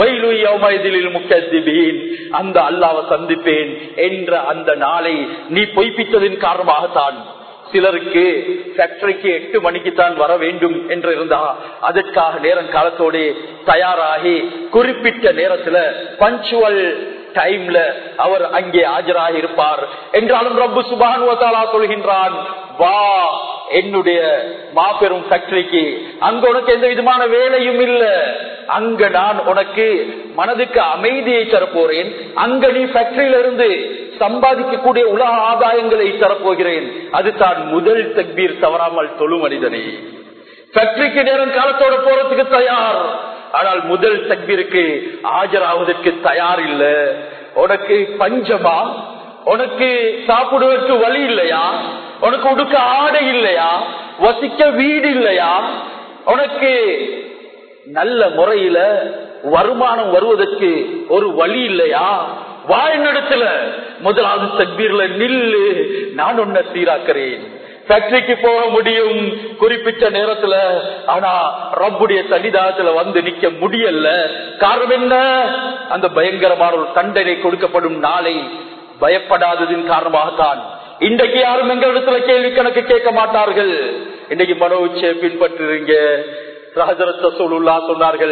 Speaker 1: அந்த அல்லாவை சந்திப்பேன் என்ற அந்த நாளை நீ பொய்ப்பித்ததின் காரணமாகத்தான் சிலருக்கு ஃபேக்டரிக்கு எட்டு மணிக்கு தான் வர வேண்டும் என்று இருந்தா அதற்காக நேரம் காலத்தோட தயாராகி குறிப்பிட்ட நேரத்துல பஞ்சுவல் டைம்ல அவர் அங்கே ஆஜராக இருப்பார் என்றாலும் ரப்பு சுபானுவத்தாலா சொல்கின்றான் வா என்னுடைய மாபெரும் ஃபேக்டரிக்கு அங்க உனக்கு எந்த விதமான வேலையும் இல்ல அங்க நான் உனக்கு மனதுக்கு அமைதியை தரப்போறேன் அங்க நீ ஃபேக்டரியில இருந்து சம்பாதிக்கக்கூடிய உலக ஆதாயங்களை தரப்போகிறேன் அது தான் முதல் தக்பீர் தவறாமல் தொழு மனிதனே ஃபேக்டரிக்கு நேரம் காலத்தோட போறதுக்கு தயார் ஆனால் முதல் தக்பீருக்கு ஆஜராவதற்கு தயார் இல்ல உனக்கு பஞ்சமா உனக்கு சாப்பிடுவதற்கு வழி இல்லையா உனக்கு உடுக்க ஆடை இல்லையா வசிக்க வீடு இல்லையா உனக்கு நல்ல முறையில வருமானம் வருவதற்கு ஒரு வழி இல்லையா வாழ்நடத்துல முதலாவது தக்பீர்ல நில்லு நான் உன்னை சீராக்கிறேன் ஃபேக்டரிக்கு போக முடியும் குறிப்பிட்ட நேரத்துல ஆனா ரப்புடைய சன்னிதானத்துல வந்து நிக்க முடியல காரணம் என்ன அந்த பயங்கரமான ஒரு தண்டனை கொடுக்கப்படும் நாளை பயப்படாததின் காரணமாகத்தான் இன்றைக்கு யாரும் எங்களிடத்துல கேள்வி கணக்கு கேட்க மாட்டார்கள் இன்னைக்கு மனோ உச்சியை பின்பற்றுறீங்க சொன்னார்கள்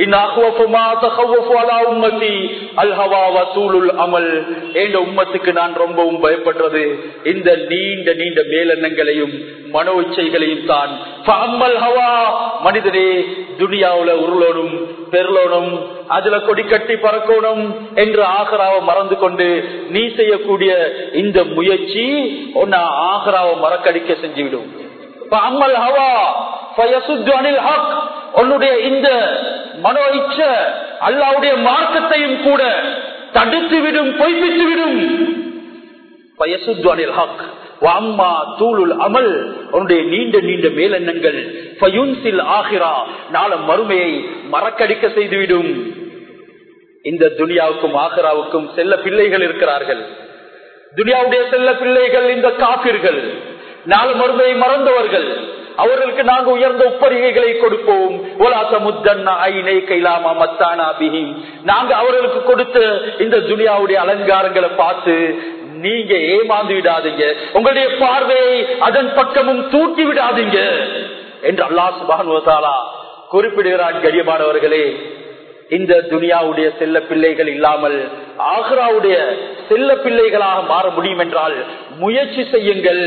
Speaker 1: உம்மத்துக்கு நான் ரொம்பவும் பயப்படுறது இந்த நீண்ட நீண்ட மேலெண்ணங்களையும் மனோ இச்சைகளையும் தான் மனிதனே துனியாவுல உருளோனும் பெருளோனும் அதுல கொடி கட்டி பறக்கணும் என்று ஆகராவை மறந்து கொண்டு நீ செய்யக்கூடிய இந்த முயற்சி உன்னை ஆகராவை மறக்கடிக்க செஞ்சுவிடும் அம்மல் ஹவா உன்னுடைய இந்த மனோ இச்ச அல்லாவுடைய மார்க்கத்தையும் கூட தடுத்து விடும் பொய்ப்பித்து விடும் அம்மா தூளுல் அமல் உன்னுடைய நீண்ட நீண்ட மேலெண்ணங்கள் ஆகிரா நாள மறுமையை மறக்கடிக்க செய்துவிடும் இந்த துனியாவுக்கும் ஆஹிராவுக்கும் செல்ல பிள்ளைகள் இருக்கிறார்கள் துனியாவுடைய செல்ல பிள்ளைகள் இந்த காப்பிர்கள் நாலு மறுமையை மறந்தவர்கள் அவர்களுக்கு நாங்க உயர்ந்த உப்பரிகைகளை கொடுப்போம் நாங்க அவர்களுக்கு கொடுத்த இந்த துனியாவுடைய அலங்காரங்களை பார்த்து நீங்க ஏமாந்து விடாதீங்க உங்களுடைய பார்வையை அதன் பக்கமும் தூக்கி விடாதீங்க என்று அல்லாஹ் சுபானுவதாலா குறிப்பிடுகிறான் கரியமானவர்களே இந்த துனியாவுடைய செல்ல பிள்ளைகள் இல்லாமல் ஆக்ராவுடைய செல்ல பிள்ளைகளாக மாற முடியும் என்றால் முயற்சி செய்யுங்கள்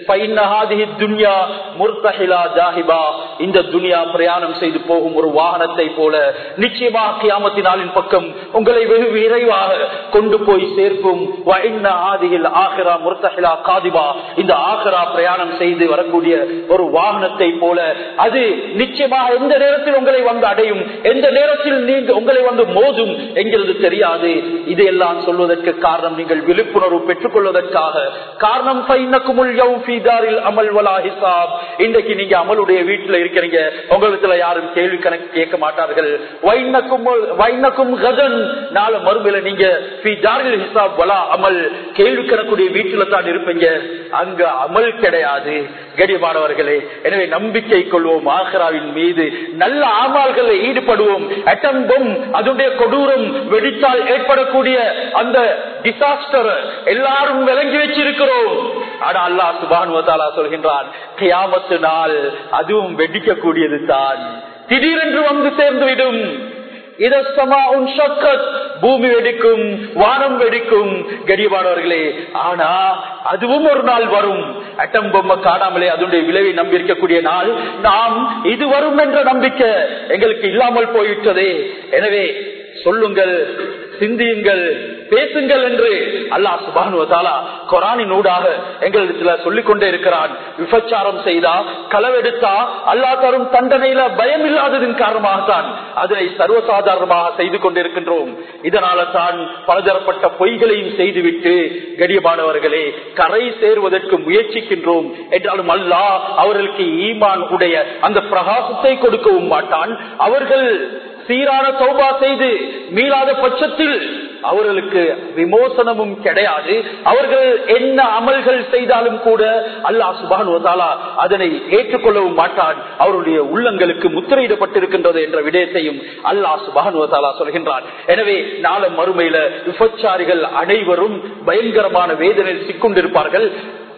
Speaker 1: இந்த துனியா பிரயாணம் செய்து போகும் ஒரு வாகனத்தை போல நிச்சயமாக கியாமத்தினாலின் பக்கம் உங்களை வெகு விரைவாக கொண்டு போய் சேர்க்கும் ஆதியில் ஆஹிரா முர்த்தஹிலா காதிபா இந்த ஆஹிரா பிரயாணம் செய்து வரக்கூடிய ஒரு வாகனத்தை போல அது நிச்சயமாக எந்த நேரத்தில் உங்களை வந்து அடையும் எந்த நேரத்தில் நீங்க உங்களை வந்து மோதும் என்கிறது தெரியாது இதையெல்லாம் சொல்வதற்கு காரணம் நீங்கள் விழிப்புணர்வு பெற்றுக் கொள்வதற்காக காரணம் அமல் வலா ஹிசாப் இன்றைக்கு நீங்க அமலுடைய வீட்டுல இருக்கிறீங்க உங்களுக்கு யாரும் கேள்வி கணக்கு கேட்க மாட்டார்கள் வைனக்கும் கதன் நாள மறுமையில நீங்க ஹிசாப் வலா அமல் கேள்வி கணக்குடைய வீட்டுல தான் இருப்பீங்க அங்க அமல் கிடையாது கடிமானவர்களே எனவே நம்பிக்கை கொள்வோம் ஆஹ்ராவின் மீது நல்ல ஆமால்களில் ஈடுபடுவோம் அட்டம்பம் அதனுடைய கொடூரம் வெடித்தால் ஏற்படக்கூடிய அந்த டிசாஸ்டர் எல்லாரும் விளங்கி வச்சிருக்கிறோம் ஆனா அல்லா சுபானுவதாலா சொல்கின்றான் கியாமத்து நாள் அதுவும் வெடிக்கக்கூடியது தான் திடீரென்று வந்து சேர்ந்துவிடும் பூமி வெடிக்கும் வானம் வெடிக்கும் கடிவானவர்களே ஆனா அதுவும் ஒரு நாள் வரும் அட்டம் பொம்மை காணாமலே அதனுடைய விளைவை நம்பி இருக்கக்கூடிய நாள் நாம் இது வரும் என்ற நம்பிக்கை எங்களுக்கு இல்லாமல் போய்விட்டதே எனவே சொல்லுங்கள் சிந்தியுங்கள் பேசுங்கள் என்று அல்லாஹ் சுபானுவதாலா கொரானின் ஊடாக எங்களிடத்துல சொல்லிக் கொண்டே இருக்கிறான் விபச்சாரம் செய்தா களவெடுத்தா அல்லா தரும் தண்டனையில பயம் இல்லாததின் காரணமாகத்தான் அதனை சர்வசாதாரணமாக செய்து கொண்டிருக்கின்றோம் இதனால தான் பலதரப்பட்ட பொய்களையும் செய்துவிட்டு கடியமானவர்களே கரை சேருவதற்கு முயற்சிக்கின்றோம் என்றாலும் அல்லா அவர்களுக்கு ஈமான் உடைய அந்த பிரகாசத்தை கொடுக்கவும் மாட்டான் அவர்கள் சீரான சௌபா செய்து மீளாத பட்சத்தில் அவர்களுக்கு விமோசனமும் கிடையாது அவர்கள் என்ன அமல்கள் செய்தாலும் கூட அல்லாஹ் சுபானுவதாலா அதனை ஏற்றுக்கொள்ளவும் மாட்டான் அவருடைய உள்ளங்களுக்கு முத்திரையிடப்பட்டிருக்கின்றது என்ற விடயத்தையும் அல்லாஹ் சுபானுவதாலா சொல்கின்றான் எனவே நாள மறுமையில விபச்சாரிகள் அனைவரும் பயங்கரமான வேதனையில் சிக்கொண்டிருப்பார்கள்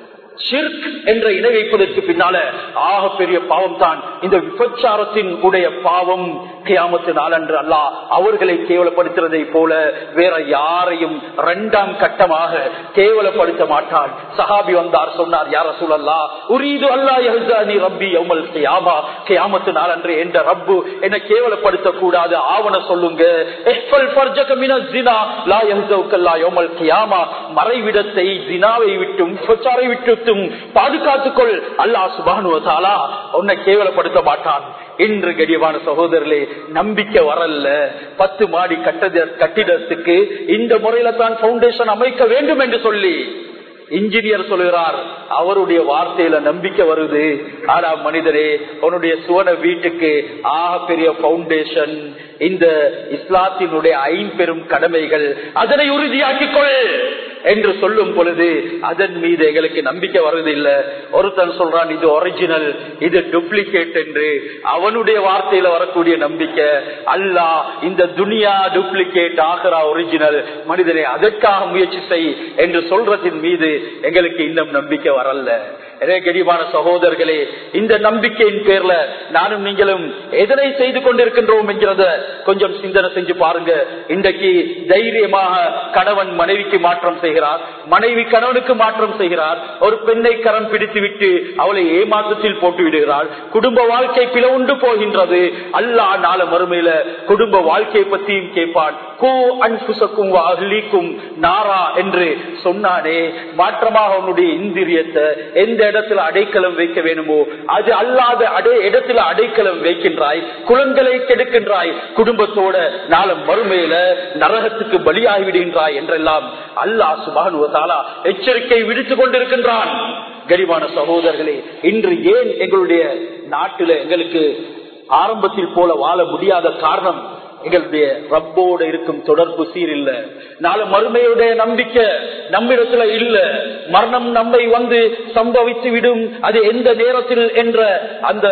Speaker 1: ஷிர்க் என்ற இணை வைப்பதற்கு பின்னால ஆக பெரிய பாவம் தான் இந்த விபச்சாரத்தின் உடைய பாவம் கியாமத்து நாளன்று அல்ல அவர்களை கேவலப்படுத்துறதை போல வேற யாரையும் இரண்டாம் கட்டமாக கேவலப்படுத்த மாட்டான் சஹாபி வந்தார் சொன்னார் யார சூழல்லா உரீது அல்லா யஹ்சானி ரப்பி யௌமல் கியாமா கியாமத்து நாளன்று என்ற ரப்பு என்ன கேவலப்படுத்த கூடாது ஆவண சொல்லுங்க எஹ்ஃபல் ஃபர்ஜக மின ஜினா லா யஹ்சவுக்கல்லா யௌமல் கியாமா மறைவிடத்தை ஜினாவை விட்டும் விபச்சாரை விட்டு பாதுகாத்துக்கொள் அல்லாஹ் சுபானுவதாலா உன்னை கேவலப்படுத்த மாட்டான் இன்று கடியமான சகோதரர்களே நம்பிக்கை வரல பத்து மாடி கட்டத கட்டிடத்துக்கு இந்த முறையில தான் பவுண்டேஷன் அமைக்க வேண்டும் என்று சொல்லி இன்ஜினியர் சொல்கிறார் அவருடைய வார்த்தையில நம்பிக்கை வருது ஆனா மனிதரே உன்னுடைய சுவன வீட்டுக்கு ஆக பெரிய பவுண்டேஷன் இந்த இஸ்லாத்தினுடைய ஐம்பெரும் கடமைகள் அதனை உறுதியாக்கிக் கொள் என்று சொல்லும் பொழுது அதன் மீது எங்களுக்கு நம்பிக்கை வருவதில்லை ஒருத்தன் சொல்றான் இது ஒரிஜினல் இது டூப்ளிகேட் என்று அவனுடைய வார்த்தையில வரக்கூடிய நம்பிக்கை அல்ல இந்த துனியா டூப்ளிகேட் ஆகிறா ஒரிஜினல் மனிதனை அதற்காக முயற்சி செய் என்று சொல்றதின் மீது எங்களுக்கு இன்னும் நம்பிக்கை வரல கடிவான சகோதரர்களே இந்த நம்பிக்கையின் பேர்ல நானும் நீங்களும் எதனை செய்து கொண்டிருக்கின்றோம் என்கிறத கொஞ்சம் சிந்தனை செஞ்சு பாருங்க இன்றைக்கு தைரியமாக கணவன் மனைவிக்கு மாற்றம் செய்கிறார் மனைவி கணவனுக்கு மாற்றம் செய்கிறார் ஒரு பெண்ணை கரம் பிடித்து விட்டு அவளை ஏமாற்றத்தில் போட்டு விடுகிறாள் குடும்ப வாழ்க்கை பிளவுண்டு போகின்றது அல்லா நாள மறுமையில குடும்ப வாழ்க்கையை பத்தியும் கேட்பான் கோ அன்புசக்கும் அகலிக்கும் நாரா என்று சொன்னானே மாற்றமாக உன்னுடைய இந்திரியத்தை எந்த இடத்துல அடைக்கலம் வைக்க வேணுமோ அது அல்லாத அடை இடத்துல அடைக்கலம் வைக்கின்றாய் குளங்களை கெடுக்கின்றாய் குடும்பத்தோட நாள மறுமையில நரகத்துக்கு பலியாகிவிடுகின்றாய் என்றெல்லாம் அல்லாஹ் சுபானுவதாலா எச்சரிக்கை விடுத்துக் கொண்டிருக்கின்றான் கரிவான சகோதரர்களே இன்று ஏன் எங்களுடைய நாட்டில எங்களுக்கு ஆரம்பத்தில் போல வாழ முடியாத காரணம் எங்களுடைய ரப்போடு இருக்கும் தொடர்பு சீர் இல்ல நாலு மறுமையுடைய நம்பிக்கை நம்மிடத்துல இல்ல மரணம் நம்மை வந்து சம்பவித்து விடும் அது எந்த நேரத்தில் என்ற அந்த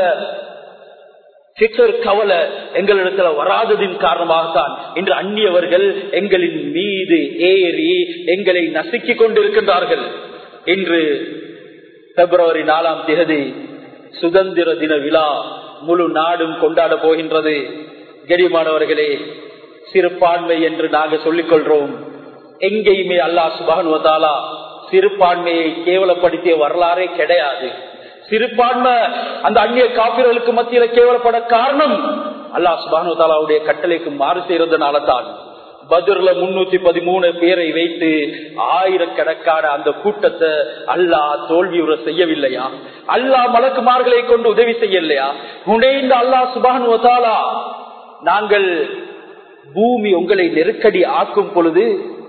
Speaker 1: கவலை எங்களிடத்துல வராததின் காரணமாகத்தான் இன்று அந்நியவர்கள் எங்களின் மீது ஏறி எங்களை நசுக்கிக் கொண்டிருக்கின்றார்கள் இன்று பிப்ரவரி நாலாம் தேதி சுதந்திர தின விழா முழு நாடும் கொண்டாட போகின்றது கெடிமானவர்களே சிறுபான்மை என்று நாங்கள் சொல்லிக் கொள்றோம் எங்கேயுமே அல்லாஹ் சுபானுவதாலா சிறுபான்மையை கேவலப்படுத்திய வரலாறே கிடையாது சிறுபான்மை அந்த அந்நிய காப்பிர்களுக்கு மத்தியில கேவலப்பட காரணம் அல்லாஹ் சுபானுவதாலாவுடைய கட்டளைக்கு மாறு செய்யறதுனால தான் பதுர்ல முன்னூத்தி பதிமூணு பேரை வைத்து ஆயிரக்கணக்கான அந்த கூட்டத்தை அல்லாஹ் தோல்வியுற செய்யவில்லையா அல்லாஹ் மலக்குமார்களை கொண்டு உதவி செய்யலையா உடைந்த அல்லாஹ் சுபானுவதாலா நாங்கள் பூமி உங்களை நெருக்கடி ஆக்கும் பொழுது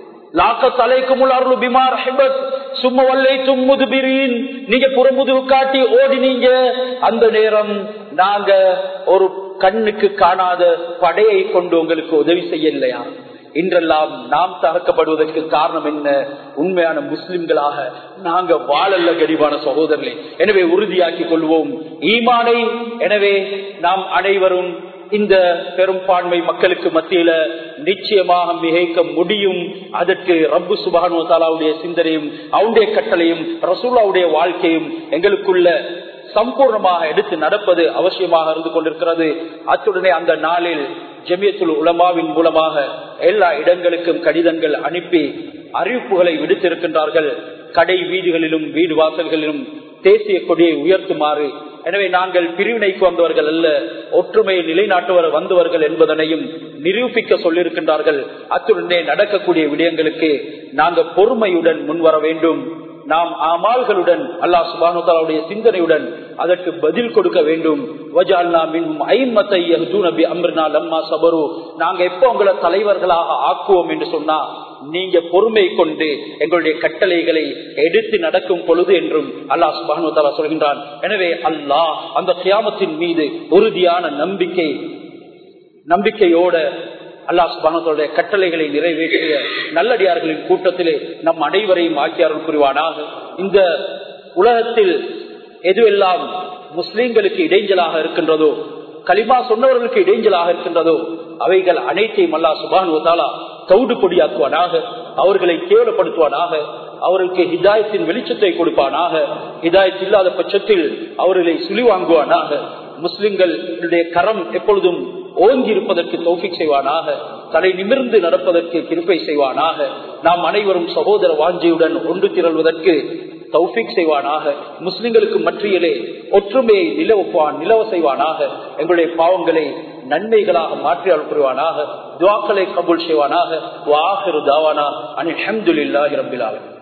Speaker 1: நீங்க புறமுதுகு காட்டி ஓடினீங்க அந்த நேரம் நாங்க ஒரு கண்ணுக்கு காணாத படையை கொண்டு உங்களுக்கு உதவி செய்யலையா இன்றெல்லாம் நாம் தகர்க்கப்படுவதற்கு காரணம் என்ன உண்மையான முஸ்லிம்களாக நாங்க வாழல்ல கடிவான சகோதரர்களே எனவே உறுதியாக்கி கொள்வோம் ஈமானை எனவே நாம் அனைவரும் இந்த பெரும்பான்மை மக்களுக்கு மத்தியில நிச்சயமாக மிகைக்க முடியும் அதற்கு ரப்பு சுபானு தாலாவுடைய சிந்தனையும் அவருடைய கட்டளையும் ரசூலாவுடைய வாழ்க்கையும் எங்களுக்குள்ள சம்பூர்ணமாக எடுத்து நடப்பது அவசியமாக இருந்து கொண்டிருக்கிறது அத்துடனே அந்த நாளில் ஜெமியத்துல் உலமாவின் மூலமாக எல்லா இடங்களுக்கும் கடிதங்கள் அனுப்பி அறிவிப்புகளை விடுத்திருக்கின்றார்கள் கடை வீதிகளிலும் வீடு வாசல்களிலும் தேசிய கொடியை உயர்த்துமாறு எனவே நாங்கள் பிரிவினைக்கு வந்தவர்கள் அல்ல ஒற்றுமையை நிலைநாட்டுவர் வந்தவர்கள் என்பதனையும் நிரூபிக்க சொல்லியிருக்கின்றார்கள் அத்துடனே நடக்கக்கூடிய விடயங்களுக்கு நாங்கள் பொறுமையுடன் முன்வர வேண்டும் நாம் அமால்களுடன் அல்லாஹ் சுபானுடைய சிந்தனையுடன் அதற்கு பதில் கொடுக்க வேண்டும் நாங்க எப்ப உங்களை தலைவர்களாக ஆக்குவோம் என்று சொன்னா நீங்க பொறுமை கொண்டு எங்களுடைய கட்டளைகளை எடுத்து நடக்கும் பொழுது என்றும் அல்லாஹ் சுபானு தாலா சொல்கின்றான் எனவே அல்லாஹ் அந்த கியாமத்தின் மீது உறுதியான நம்பிக்கை நம்பிக்கையோட அல்லாஹ் சுபானத்தோடைய கட்டளைகளை நிறைவேற்றிய நல்லடியார்களின் கூட்டத்திலே நம் அனைவரையும் ஆக்கியார்கள் புரிவானாக இந்த உலகத்தில் எதுவெல்லாம் முஸ்லிம்களுக்கு இடைஞ்சலாக இருக்கின்றதோ களிமா சொன்னவர்களுக்கு இடைஞ்சலாக இருக்கின்றதோ அவைகள் அனைத்தையும் அல்லா சுபானுவதாலா தௌடு பொடியாக்குவானாக அவர்களை கேவலப்படுத்துவானாக அவர்களுக்கு ஹிதாயத்தின் வெளிச்சத்தை கொடுப்பானாக ஹிதாயத் இல்லாத பட்சத்தில் அவர்களை சுழி வாங்குவானாக முஸ்லிம்களுடைய கரம் எப்பொழுதும் ஓங்கி இருப்பதற்கு தௌஃபிக் செய்வானாக தலை நிமிர்ந்து நடப்பதற்கு கிருப்பை செய்வானாக நாம் அனைவரும் சகோதர வாஞ்சியுடன் ஒன்று திரள்வதற்கு தௌஃபிக் செய்வானாக முஸ்லிம்களுக்கு மற்றியலே ஒற்றுமையை நிலவுப்பான் நிலவ செய்வானாக எங்களுடைய பாவங்களை நன்மைகளாக மாற்றி அனுப்புவானாக துவாக்களை கபூல் செய்வானாக வாஹிரு தாவானா அனில் அஹமதுல்லாஹி ரபிலாலும்